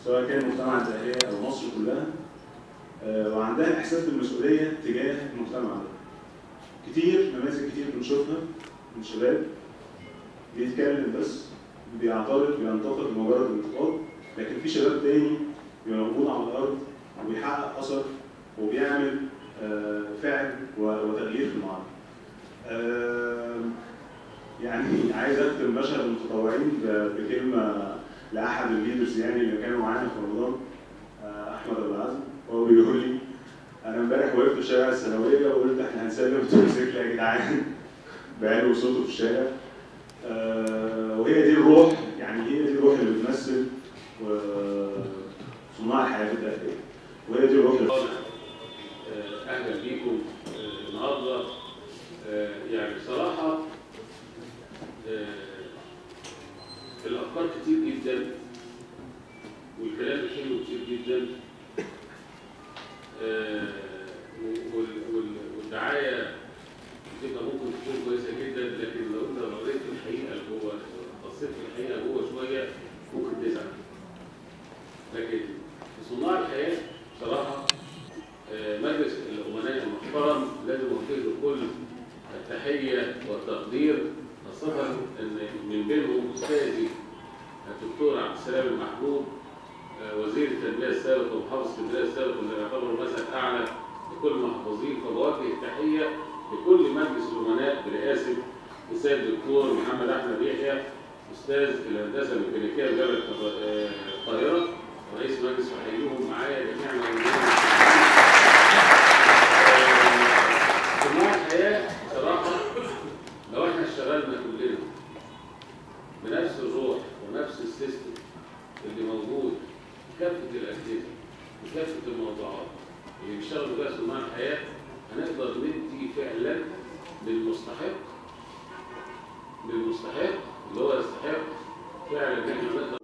سواء كان مجتمع الداخلية أو مصر كلها آه، وعندها إحساس بالمسؤولية تجاه المجتمع ده. كتير نماذج كتير بنشوفها من شباب بيتكلم بس بيعترض بينتقد لمجرد الانتقاد لكن في شباب تاني بيبقى موجود على الأرض وبيحقق أثر وبيعمل آه، فعل و- وتغيير في المعركة. آه، يعني عايز اختم مشهد المتطوعين ب- بكلمه لاحد الليدرز يعني اللي كانوا معانا في رمضان آه، احمد ابو العزم وهو بيقول لي انا امبارح وقفت في شارع الثانويه وقلت احنا هنسلم التوكسيكل يا جدعان بعلو صوته في الشارع آه، وهي دي الروح يعني هي دي الروح اللي بتمثل و- صناع الحياه الداخليه وهي دي الروح اللي آه، اهلا بيكم آه، النهارده آه، يعني بصراحه آه، الافكار كتير جدا والكلام حلو كتير جدا آه، وال- وال- والدعايه بتبقى ممكن تكون كويسه جدا لكن لو انت قريت الحقيقه جوه بصيت في الحقيقه جوه شويه ممكن تزعل لكن في صناع الحياه بصراحه آه، مجلس الأمناء المحترم لازم أوجه له كل التحية والتقدير خاصة إن من بينهم أستاذي الدكتور عبد السلام المحبوب آه، وزير التنمية السابق ومحافظ اسكندرية السابق واللي يعتبر مثل أعلى لكل المحافظين فبوجه التحية لكل مجلس الأمناء برئاسة السيد الدكتور محمد أحمد يحيى أستاذ الهندسة الميكانيكية بجامعة آه، القاهرة رئيس مجلس وحييهم معايا جميعا صناع الحياة صراحة لو احنا اشتغلنا كلنا بنفس الروح ونفس السيستم اللي موجود في كافة الأجهزة وكافة الموضوعات اللي بيشتغلوا بيها صناع الحياة هنقدر ندي فعلا للمستحق للمستحق اللي هو يستحق فعلا ان احنا نقدر